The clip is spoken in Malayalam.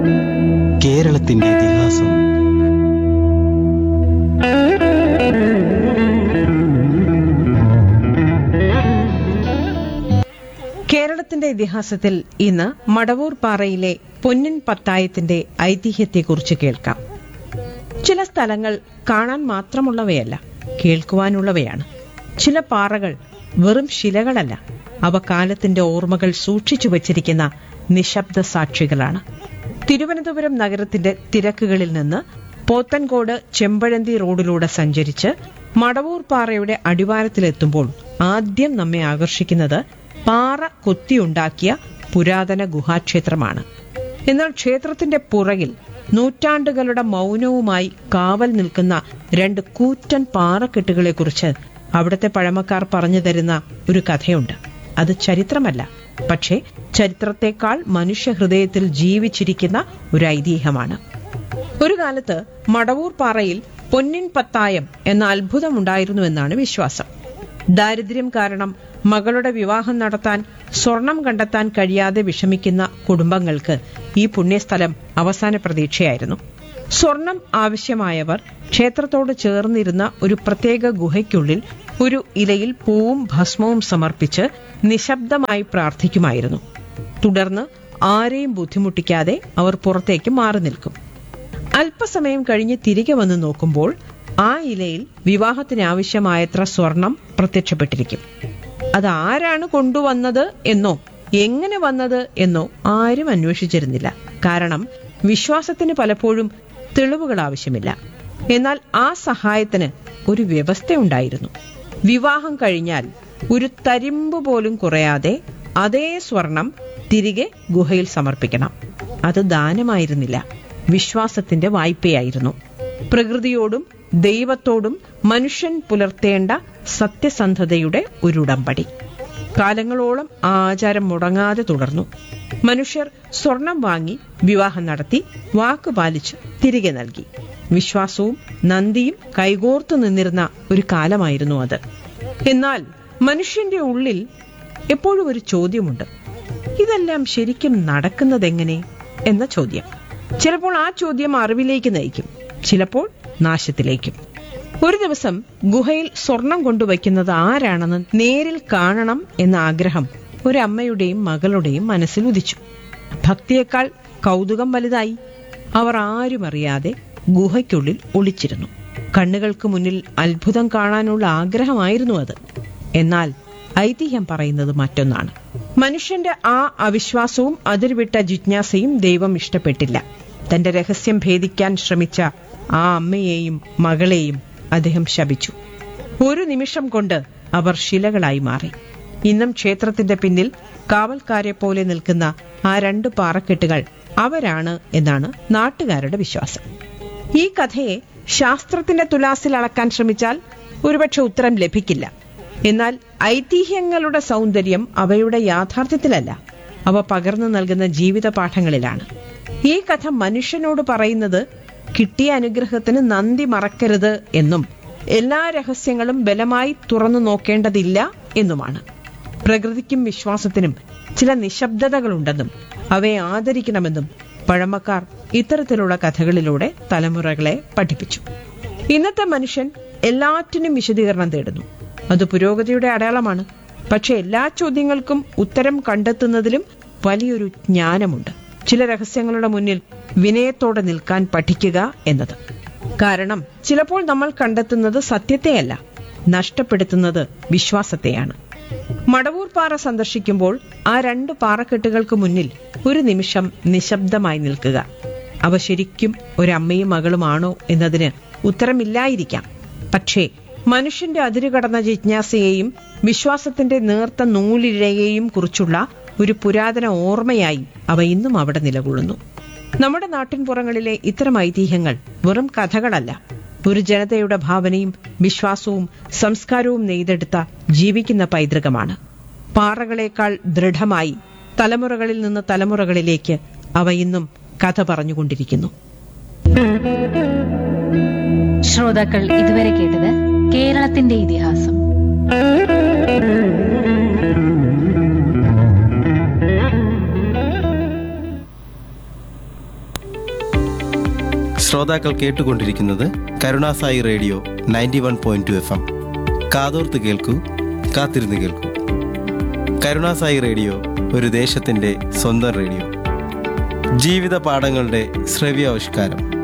കേരളത്തിന്റെ ഇതിഹാസം കേരളത്തിന്റെ ഇതിഹാസത്തിൽ ഇന്ന് മടവൂർ പാറയിലെ പൊന്നിൻ പത്തായത്തിന്റെ ഐതിഹ്യത്തെക്കുറിച്ച് കേൾക്കാം ചില സ്ഥലങ്ങൾ കാണാൻ മാത്രമുള്ളവയല്ല കേൾക്കുവാനുള്ളവയാണ് ചില പാറകൾ വെറും ശിലകളല്ല അവ കാലത്തിന്റെ ഓർമ്മകൾ സൂക്ഷിച്ചു വച്ചിരിക്കുന്ന നിശബ്ദ സാക്ഷികളാണ് തിരുവനന്തപുരം നഗരത്തിന്റെ തിരക്കുകളിൽ നിന്ന് പോത്തൻകോട് ചെമ്പഴന്തി റോഡിലൂടെ സഞ്ചരിച്ച് മടവൂർ പാറയുടെ അടിവാരത്തിലെത്തുമ്പോൾ ആദ്യം നമ്മെ ആകർഷിക്കുന്നത് പാറ കൊത്തിയുണ്ടാക്കിയ പുരാതന ഗുഹാക്ഷേത്രമാണ് എന്നാൽ ക്ഷേത്രത്തിന്റെ പുറകിൽ നൂറ്റാണ്ടുകളുടെ മൗനവുമായി കാവൽ നിൽക്കുന്ന രണ്ട് കൂറ്റൻ പാറക്കെട്ടുകളെക്കുറിച്ച് അവിടുത്തെ പഴമക്കാർ പറഞ്ഞു തരുന്ന ഒരു കഥയുണ്ട് അത് ചരിത്രമല്ല പക്ഷേ ചരിത്രത്തെക്കാൾ മനുഷ്യഹൃദയത്തിൽ ജീവിച്ചിരിക്കുന്ന ഒരു ഐതിഹ്യമാണ് ഒരു കാലത്ത് മടവൂർ പാറയിൽ പൊന്നിൻ പത്തായം എന്ന അത്ഭുതമുണ്ടായിരുന്നുവെന്നാണ് വിശ്വാസം ദാരിദ്ര്യം കാരണം മകളുടെ വിവാഹം നടത്താൻ സ്വർണം കണ്ടെത്താൻ കഴിയാതെ വിഷമിക്കുന്ന കുടുംബങ്ങൾക്ക് ഈ പുണ്യസ്ഥലം അവസാന പ്രതീക്ഷയായിരുന്നു സ്വർണം ആവശ്യമായവർ ക്ഷേത്രത്തോട് ചേർന്നിരുന്ന ഒരു പ്രത്യേക ഗുഹയ്ക്കുള്ളിൽ ഒരു ഇലയിൽ പൂവും ഭസ്മവും സമർപ്പിച്ച് നിശബ്ദമായി പ്രാർത്ഥിക്കുമായിരുന്നു തുടർന്ന് ആരെയും ബുദ്ധിമുട്ടിക്കാതെ അവർ പുറത്തേക്ക് മാറി നിൽക്കും അല്പസമയം കഴിഞ്ഞ് തിരികെ വന്ന് നോക്കുമ്പോൾ ആ ഇലയിൽ വിവാഹത്തിന് ആവശ്യമായത്ര സ്വർണം പ്രത്യക്ഷപ്പെട്ടിരിക്കും അത് ആരാണ് കൊണ്ടുവന്നത് എന്നോ എങ്ങനെ വന്നത് എന്നോ ആരും അന്വേഷിച്ചിരുന്നില്ല കാരണം വിശ്വാസത്തിന് പലപ്പോഴും തെളിവുകൾ ആവശ്യമില്ല എന്നാൽ ആ സഹായത്തിന് ഒരു വ്യവസ്ഥയുണ്ടായിരുന്നു വിവാഹം കഴിഞ്ഞാൽ ഒരു തരിമ്പ് പോലും കുറയാതെ അതേ സ്വർണം തിരികെ ഗുഹയിൽ സമർപ്പിക്കണം അത് ദാനമായിരുന്നില്ല വിശ്വാസത്തിന്റെ വായ്പയായിരുന്നു പ്രകൃതിയോടും ദൈവത്തോടും മനുഷ്യൻ പുലർത്തേണ്ട സത്യസന്ധതയുടെ ഒരു ഉടമ്പടി കാലങ്ങളോളം ആ ആചാരം മുടങ്ങാതെ തുടർന്നു മനുഷ്യർ സ്വർണം വാങ്ങി വിവാഹം നടത്തി വാക്ക് പാലിച്ച് തിരികെ നൽകി വിശ്വാസവും നന്ദിയും കൈകോർത്തു നിന്നിരുന്ന ഒരു കാലമായിരുന്നു അത് എന്നാൽ മനുഷ്യന്റെ ഉള്ളിൽ എപ്പോഴും ഒരു ചോദ്യമുണ്ട് ഇതെല്ലാം ശരിക്കും നടക്കുന്നതെങ്ങനെ എന്ന ചോദ്യം ചിലപ്പോൾ ആ ചോദ്യം അറിവിലേക്ക് നയിക്കും ചിലപ്പോൾ നാശത്തിലേക്കും ഒരു ദിവസം ഗുഹയിൽ സ്വർണം കൊണ്ടുവയ്ക്കുന്നത് ആരാണെന്ന് നേരിൽ കാണണം എന്ന ആഗ്രഹം ഒരമ്മയുടെയും മകളുടെയും മനസ്സിൽ ഉദിച്ചു ഭക്തിയേക്കാൾ കൗതുകം വലുതായി അവർ ആരും അറിയാതെ ഗുഹയ്ക്കുള്ളിൽ ഒളിച്ചിരുന്നു കണ്ണുകൾക്ക് മുന്നിൽ അത്ഭുതം കാണാനുള്ള ആഗ്രഹമായിരുന്നു അത് എന്നാൽ ഐതിഹ്യം പറയുന്നത് മറ്റൊന്നാണ് മനുഷ്യന്റെ ആ അവിശ്വാസവും അതിർവിട്ട ജിജ്ഞാസയും ദൈവം ഇഷ്ടപ്പെട്ടില്ല തന്റെ രഹസ്യം ഭേദിക്കാൻ ശ്രമിച്ച ആ അമ്മയെയും മകളെയും അദ്ദേഹം ശപിച്ചു ഒരു നിമിഷം കൊണ്ട് അവർ ശിലകളായി മാറി ഇന്നും ക്ഷേത്രത്തിന്റെ പിന്നിൽ കാവൽക്കാരെ പോലെ നിൽക്കുന്ന ആ രണ്ട് പാറക്കെട്ടുകൾ അവരാണ് എന്നാണ് നാട്ടുകാരുടെ വിശ്വാസം ഈ കഥയെ ശാസ്ത്രത്തിന്റെ തുലാസിൽ അളക്കാൻ ശ്രമിച്ചാൽ ഒരുപക്ഷെ ഉത്തരം ലഭിക്കില്ല എന്നാൽ ഐതിഹ്യങ്ങളുടെ സൗന്ദര്യം അവയുടെ യാഥാർത്ഥ്യത്തിലല്ല അവ പകർന്നു നൽകുന്ന ജീവിത പാഠങ്ങളിലാണ് ഈ കഥ മനുഷ്യനോട് പറയുന്നത് കിട്ടിയ അനുഗ്രഹത്തിന് നന്ദി മറക്കരുത് എന്നും എല്ലാ രഹസ്യങ്ങളും ബലമായി തുറന്നു നോക്കേണ്ടതില്ല എന്നുമാണ് പ്രകൃതിക്കും വിശ്വാസത്തിനും ചില നിശബ്ദതകളുണ്ടെന്നും അവയെ ആദരിക്കണമെന്നും പഴമക്കാർ ഇത്തരത്തിലുള്ള കഥകളിലൂടെ തലമുറകളെ പഠിപ്പിച്ചു ഇന്നത്തെ മനുഷ്യൻ എല്ലാറ്റിനും വിശദീകരണം തേടുന്നു അത് പുരോഗതിയുടെ അടയാളമാണ് പക്ഷെ എല്ലാ ചോദ്യങ്ങൾക്കും ഉത്തരം കണ്ടെത്തുന്നതിലും വലിയൊരു ജ്ഞാനമുണ്ട് ചില രഹസ്യങ്ങളുടെ മുന്നിൽ വിനയത്തോടെ നിൽക്കാൻ പഠിക്കുക എന്നത് കാരണം ചിലപ്പോൾ നമ്മൾ കണ്ടെത്തുന്നത് സത്യത്തെയല്ല നഷ്ടപ്പെടുത്തുന്നത് വിശ്വാസത്തെയാണ് മടവൂർ പാറ സന്ദർശിക്കുമ്പോൾ ആ രണ്ട് പാറക്കെട്ടുകൾക്ക് മുന്നിൽ ഒരു നിമിഷം നിശബ്ദമായി നിൽക്കുക അവ ശരിക്കും ഒരമ്മയും മകളുമാണോ എന്നതിന് ഉത്തരമില്ലായിരിക്കാം പക്ഷേ മനുഷ്യന്റെ അതിരുകടന്ന ജിജ്ഞാസയെയും വിശ്വാസത്തിന്റെ നേർത്ത നൂലിഴയെയും കുറിച്ചുള്ള ഒരു പുരാതന ഓർമ്മയായി അവ ഇന്നും അവിടെ നിലകൊള്ളുന്നു നമ്മുടെ നാട്ടിൻപുറങ്ങളിലെ ഇത്തരം ഐതിഹ്യങ്ങൾ വെറും കഥകളല്ല ഒരു ജനതയുടെ ഭാവനയും വിശ്വാസവും സംസ്കാരവും നെയ്തെടുത്ത ജീവിക്കുന്ന പൈതൃകമാണ് പാറകളേക്കാൾ ദൃഢമായി തലമുറകളിൽ നിന്ന് തലമുറകളിലേക്ക് അവ ഇന്നും കഥ പറഞ്ഞുകൊണ്ടിരിക്കുന്നു ശ്രോതാക്കൾ ഇതുവരെ കേട്ടത് കേരളത്തിന്റെ ഇതിഹാസം ശ്രോതാക്കൾ കേട്ടുകൊണ്ടിരിക്കുന്നത് Karunasai radio ninety one point two F M കാതോർത്ത് കേൾക്കൂ കാത്തിരുന്ന് കേൾക്കൂ കരുണാസായി റേഡിയോ ഒരു ദേശത്തിൻ്റെ സ്വന്തം റേഡിയോ ജീവിത പാഠങ്ങളുടെ ശ്രവ്യാവിഷ്കാരം